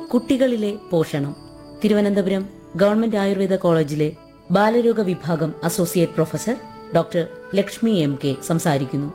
കുട്ടികളിലെ പോഷണം തിരുവനന്തപുരം ഗവൺമെന്റ് ആയുർവേദ കോളേജിലെ ബാലരോഗ വിഭാഗം associate professor doctor Lakshmi M K സംസാരിക്കുന്നു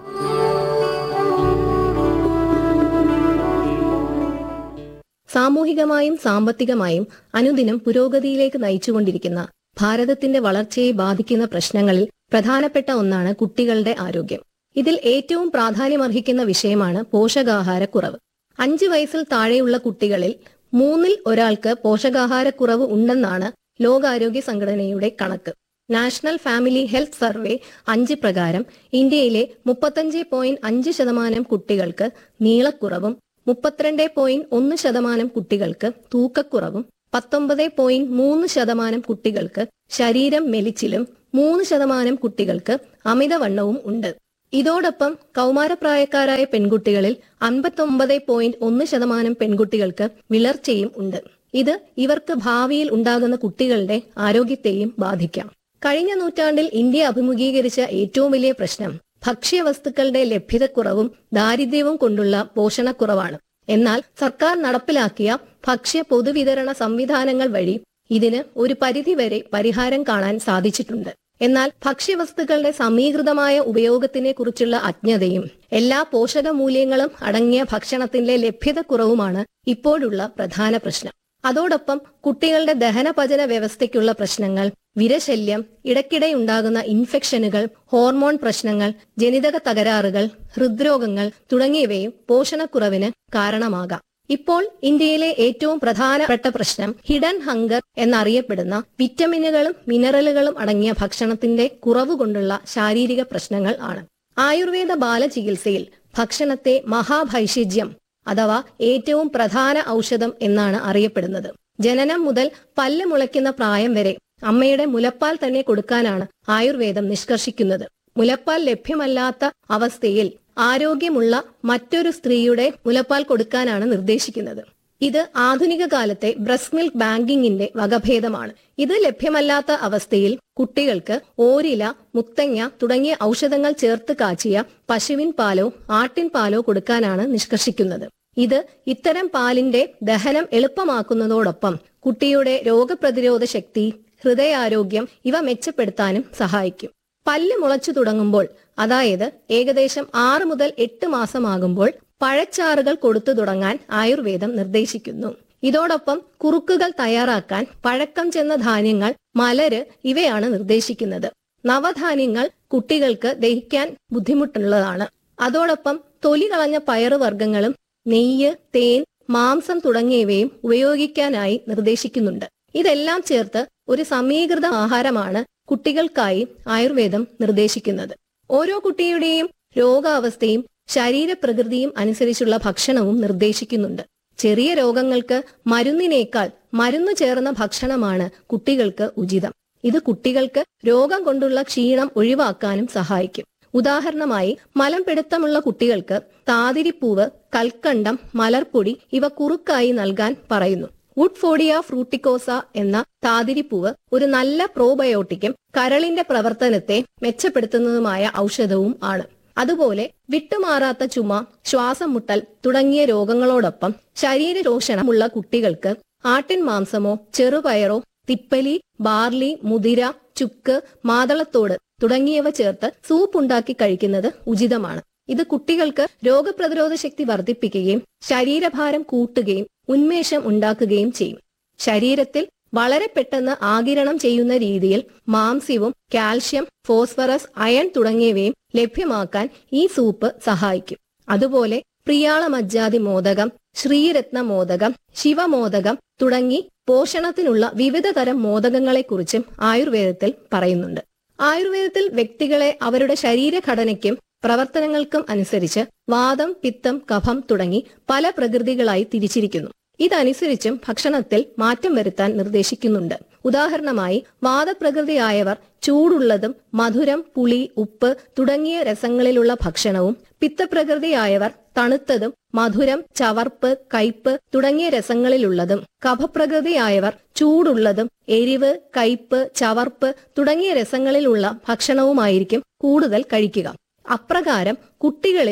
സാമൂഹികമായും സാമ്പത്തികമായും അനുദിനം പുരോഗതിയിലേക്ക് നയിച്ചുകൊണ്ടിരിക്കുന്ന ഭാരതത്തിന്റെ വളർച്ചയെ ബാധിക്കുന്ന പ്രശ്നങ്ങളിൽ പ്രധാനപ്പെട്ട ഒന്നാണ് കുട്ടികളുടെ ആരോഗ്യം ഇതിൽ ഏറ്റവും പ്രാധാന്യമർഹിക്കുന്ന വിഷയമാണ് പോഷകാഹാരക്കുറവ് അഞ്ചു വയസ്സിൽ താഴെയുള്ള കുട്ടികളിൽ മൂന്നിൽ ഒരാൾക്ക് പോഷകാഹാരക്കുറവ് ഉണ്ടെന്നാണ് ലോകാരോഗ്യ സംഘടനയുടെ കണക്ക് നാഷണൽ ഫാമിലി ഹെൽത്ത് സർവേ അഞ്ച് പ്രകാരം ഇന്ത്യയിലെ മുപ്പത്തഞ്ച് പോയിന്റ് അഞ്ച് ശതമാനം കുട്ടികൾക്ക് നീളക്കുറവും മുപ്പത്തിരണ്ട് പോയിന്റ് ഒന്ന് ശതമാനം കുട്ടികൾക്ക് തൂക്കക്കുറവും പത്തൊമ്പത് പോയിന്റ് മൂന്ന് ശതമാനം കുട്ടികൾക്ക് ശരീരം മെലിച്ചിലും മൂന്ന് ശതമാനം കുട്ടികൾക്ക് അമിതവണ്ണവും ഉണ്ട് ഇതോടൊപ്പം കൗമാരപ്രായക്കാരായ പെൺകുട്ടികളിൽ അൻപത്തൊമ്പത് പോയിന്റ് ഒന്ന് ശതമാനം പെൺകുട്ടികൾക്ക് വിളർച്ചയും ഉണ്ട് ഇത് ഇവർക്ക് ഭാവിയിൽ ഉണ്ടാകുന്ന കുട്ടികളുടെ ആരോഗ്യത്തെയും ബാധിക്കാം കഴിഞ്ഞ നൂറ്റാണ്ടിൽ ഇന്ത്യ അഭിമുഖീകരിച്ച ഏറ്റവും വലിയ പ്രശ്നം ഭക്ഷ്യവസ്തുക്കളുടെ ലഭ്യതക്കുറവും ദാരിദ്ര്യവും കൊണ്ടുള്ള പോഷണക്കുറവാണ് എന്നാൽ സർക്കാർ നടപ്പിലാക്കിയ ഭക്ഷ്യ പൊതുവിതരണ സംവിധാനങ്ങൾ വഴി ഇതിന് ഒരു പരിധിവരെ പരിഹാരം കാണാൻ സാധിച്ചിട്ടുണ്ട് എന്നാൽ ഭക്ഷ്യവസ്തുക്കളുടെ സമീകൃതമായ ഉപയോഗത്തിനെ കുറിച്ചുള്ള അജ്ഞതയും എല്ലാ പോഷക മൂല്യങ്ങളും അടങ്ങിയ ഭക്ഷണത്തിന്റെ ലഭ്യതക്കുറവുമാണ് ഇപ്പോഴുള്ള പ്രധാന പ്രശ്നം അതോടൊപ്പം കുട്ടികളുടെ ദഹനപചന വ്യവസ്ഥയ്ക്കുള്ള പ്രശ്നങ്ങൾ വിരശല്യം ഇടയ്ക്കിടെ ഉണ്ടാകുന്ന ഇൻഫെക്ഷനുകൾ ഹോർമോൺ പ്രശ്നങ്ങൾ ജനിതക തകരാറുകൾ ഹൃദ്രോഗങ്ങൾ തുടങ്ങിയവയും പോഷണക്കുറവിന് കാരണമാകാം ഇപ്പോൾ ഇന്ത്യയിലെ ഏറ്റവും പ്രധാനപ്പെട്ട പ്രശ്നം ഹിഡൻ ഹങ്കർ എന്നറിയപ്പെടുന്ന വിറ്റമിനുകളും മിനറലുകളും അടങ്ങിയ ഭക്ഷണത്തിന്റെ കുറവ് കൊണ്ടുള്ള ശാരീരിക പ്രശ്നങ്ങൾ ആണ് ആയുർവേദ ബാലചികിത്സയിൽ ഭക്ഷണത്തെ മഹാഭൈഷിജ്യം അഥവാ ഏറ്റവും പ്രധാന ഔഷധം എന്നാണ് അറിയപ്പെടുന്നത് ജനനം മുതൽ പല്ല് മുളയ്ക്കുന്ന പ്രായം വരെ അമ്മയുടെ മുലപ്പാൽ തന്നെ കൊടുക്കാനാണ് ആയുർവേദം നിഷ്കർഷിക്കുന്നത് മുലപ്പാൽ ലഭ്യമല്ലാത്ത അവസ്ഥയിൽ ആരോഗ്യമുള്ള മറ്റൊരു സ്ത്രീയുടെ മുലപ്പാൽ കൊടുക്കാനാണ് നിർദ്ദേശിക്കുന്നത് ഇത് ആധുനിക കാലത്തെ ബ്രസ്റ്റ് മിൽക്ക് ബാങ്കിങ്ങിന്റെ വകഭേദമാണ് ഇത് ലഭ്യമല്ലാത്ത അവസ്ഥയിൽ കുട്ടികൾക്ക് ഓരില മുത്തങ്ങ തുടങ്ങിയ ഔഷധങ്ങൾ ചേർത്ത് കാച്ചിയ പശുവിൻ പാലോ ആട്ടിൻ പാലോ കൊടുക്കാനാണ് നിഷ്കർഷിക്കുന്നത് ഇത് ഇത്തരം പാലിന്റെ ദഹനം എളുപ്പമാക്കുന്നതോടൊപ്പം കുട്ടിയുടെ രോഗപ്രതിരോധ ശക്തി ഹൃദയാരോഗ്യം ഇവ മെച്ചപ്പെടുത്താനും സഹായിക്കും പല്ല് മുളച്ചു തുടങ്ങുമ്പോൾ അതായത് ഏകദേശം ആറ് മുതൽ എട്ട് മാസമാകുമ്പോൾ പഴച്ചാറുകൾ കൊടുത്തു തുടങ്ങാൻ ആയുർവേദം നിർദ്ദേശിക്കുന്നു ഇതോടൊപ്പം കുറുക്കുകൾ തയ്യാറാക്കാൻ പഴക്കം ചെന്ന ധാന്യങ്ങൾ മലര് ഇവയാണ് നിർദ്ദേശിക്കുന്നത് നവധാന്യങ്ങൾ കുട്ടികൾക്ക് ദഹിക്കാൻ ബുദ്ധിമുട്ടുള്ളതാണ് അതോടൊപ്പം തൊലി കളഞ്ഞ പയറുവർഗ്ഗങ്ങളും നെയ്യ് തേൻ മാംസം തുടങ്ങിയവയും ഉപയോഗിക്കാനായി നിർദ്ദേശിക്കുന്നുണ്ട് ഇതെല്ലാം ചേർത്ത് ഒരു സമീകൃത ആഹാരമാണ് കുട്ടികൾക്കായി ആയുർവേദം നിർദ്ദേശിക്കുന്നത് ഓരോ കുട്ടിയുടെയും രോഗാവസ്ഥയും ശരീരപ്രകൃതിയും അനുസരിച്ചുള്ള ഭക്ഷണവും നിർദ്ദേശിക്കുന്നുണ്ട് ചെറിയ രോഗങ്ങൾക്ക് മരുന്നിനേക്കാൾ മരുന്ന് ചേർന്ന ഭക്ഷണമാണ് കുട്ടികൾക്ക് ഉചിതം ഇത് കുട്ടികൾക്ക് രോഗം കൊണ്ടുള്ള ക്ഷീണം ഒഴിവാക്കാനും സഹായിക്കും ഉദാഹരണമായി മലം പിടുത്തമുള്ള കുട്ടികൾക്ക് താതിരിപ്പൂവ് കൽക്കണ്ടം മലർപ്പൊടി ഇവ കുറുക്കായി നൽകാൻ പറയുന്നു വുഡ്ഫോഡിയ ഫ്രൂട്ടിക്കോസ എന്ന താതിരിപ്പൂവ് ഒരു നല്ല പ്രോബയോട്ടിക്കും കരളിന്റെ പ്രവർത്തനത്തെ മെച്ചപ്പെടുത്തുന്നതുമായ ഔഷധവും ആണ് അതുപോലെ വിട്ടുമാറാത്ത ചുമ ശ്വാസം മുട്ടൽ തുടങ്ങിയ രോഗങ്ങളോടൊപ്പം ശരീരരോഷണമുള്ള കുട്ടികൾക്ക് ആട്ടിൻ മാംസമോ ചെറുപയറോ തിപ്പലി ബാർലി മുതിര ചുക്ക് മാതളത്തോട് തുടങ്ങിയവ ചേർത്ത് സൂപ്പ് ഉണ്ടാക്കി കഴിക്കുന്നത് ഉചിതമാണ് ഇത് കുട്ടികൾക്ക് രോഗപ്രതിരോധ ശക്തി വർദ്ധിപ്പിക്കുകയും ശരീരഭാരം കൂട്ടുകയും ഉന്മേഷം ഉണ്ടാക്കുകയും ചെയ്യും ശരീരത്തിൽ വളരെ പെട്ടെന്ന് ആകിരണം ചെയ്യുന്ന രീതിയിൽ മാംസ്യവും കാൽഷ്യം ഫോസ്ഫറസ് അയൺ തുടങ്ങിയവയും ലഭ്യമാക്കാൻ ഈ സൂപ്പ് സഹായിക്കും അതുപോലെ പ്രിയാള മജ്ജാതി മോദകം ശ്രീരത്ന മോദകം ശിവമോദകം തുടങ്ങി പോഷണത്തിനുള്ള വിവിധ തരം മോദകങ്ങളെക്കുറിച്ചും ആയുർവേദത്തിൽ പറയുന്നുണ്ട് ആയുർവേദത്തിൽ വ്യക്തികളെ അവരുടെ ശരീരഘടനയ്ക്കും പ്രവർത്തനങ്ങൾക്കും അനുസരിച്ച് വാദം പിത്തം കഫം തുടങ്ങി പല പ്രകൃതികളായി തിരിച്ചിരിക്കുന്നു ഇതനുസരിച്ചും ഭക്ഷണത്തിൽ മാറ്റം വരുത്താൻ നിർദ്ദേശിക്കുന്നുണ്ട് ഉദാഹരണമായി വാദപ്രകൃതിയായവർ ചൂടുള്ളതും മധുരം പുളി ഉപ്പ് തുടങ്ങിയ രസങ്ങളിലുള്ള ഭക്ഷണവും പിത്തപ്രകൃതിയായവർ തണുത്തതും മധുരം ചവർപ്പ് കയ്പ് തുടങ്ങിയ രസങ്ങളിലുള്ളതും കഫപ്രകൃതിയായവർ ചൂടുള്ളതും എരിവ് കയ്പ് ചവർപ്പ് തുടങ്ങിയ രസങ്ങളിലുള്ള ഭക്ഷണവുമായിരിക്കും കൂടുതൽ കഴിക്കുക അപ്രകാരം കുട്ടികളിലും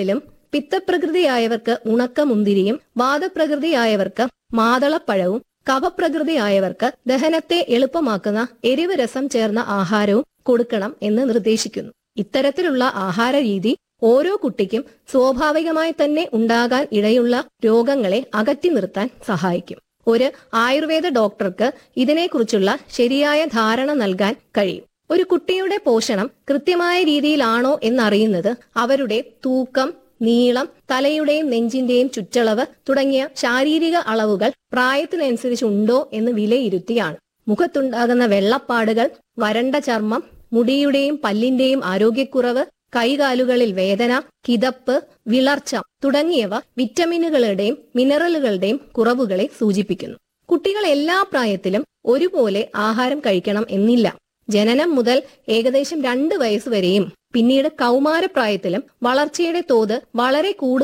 പിത്തപ്രകൃതിയായവർക്ക് ഉണക്കമുന്തിരിയും വാദപ്രകൃതിയായവർക്ക് മാതളപ്പഴവും കഫപ്രകൃതിയായവർക്ക് ദഹനത്തെ എളുപ്പമാക്കുന്ന എരിവ് രസം ചേർന്ന ആഹാരവും കൊടുക്കണം എന്ന് നിർദ്ദേശിക്കുന്നു ഇത്തരത്തിലുള്ള ആഹാര രീതി ഓരോ കുട്ടിക്കും സ്വാഭാവികമായി തന്നെ ഉണ്ടാകാൻ ഇടയുള്ള രോഗങ്ങളെ അകറ്റി നിർത്താൻ സഹായിക്കും ഒരു ആയുർവേദ ഡോക്ടർക്ക് ഇതിനെക്കുറിച്ചുള്ള ശരിയായ ധാരണ നൽകാൻ കഴിയും ഒരു കുട്ടിയുടെ പോഷണം കൃത്യമായ രീതിയിലാണോ എന്നറിയുന്നത് അവരുടെ തൂക്കം നീളം തലയുടെയും നെഞ്ചിന്റെയും ചുറ്റളവ് തുടങ്ങിയ ശാരീരിക അളവുകൾ പ്രായത്തിനനുസരിച്ച് ഉണ്ടോ എന്ന് വിലയിരുത്തിയാണ് മുഖത്തുണ്ടാകുന്ന വെള്ളപ്പാടുകൾ വരണ്ട ചർമ്മം മുടിയുടെയും പല്ലിന്റെയും ആരോഗ്യക്കുറവ് കൈകാലുകളിൽ വേദന കിതപ്പ് വിളർച്ച തുടങ്ങിയവ വിറ്റമിനുകളുടെയും മിനറലുകളുടെയും കുറവുകളെ സൂചിപ്പിക്കുന്നു കുട്ടികൾ എല്ലാ പ്രായത്തിലും ഒരുപോലെ ആഹാരം കഴിക്കണം എന്നില്ല ജനനം മുതൽ ഏകദേശം രണ്ട് വയസ്സുവരെയും പിന്നീട് കൗമാരപ്രായത്തിലും വളർച്ചയുടെ തോത് വളരെ കൂടുതൽ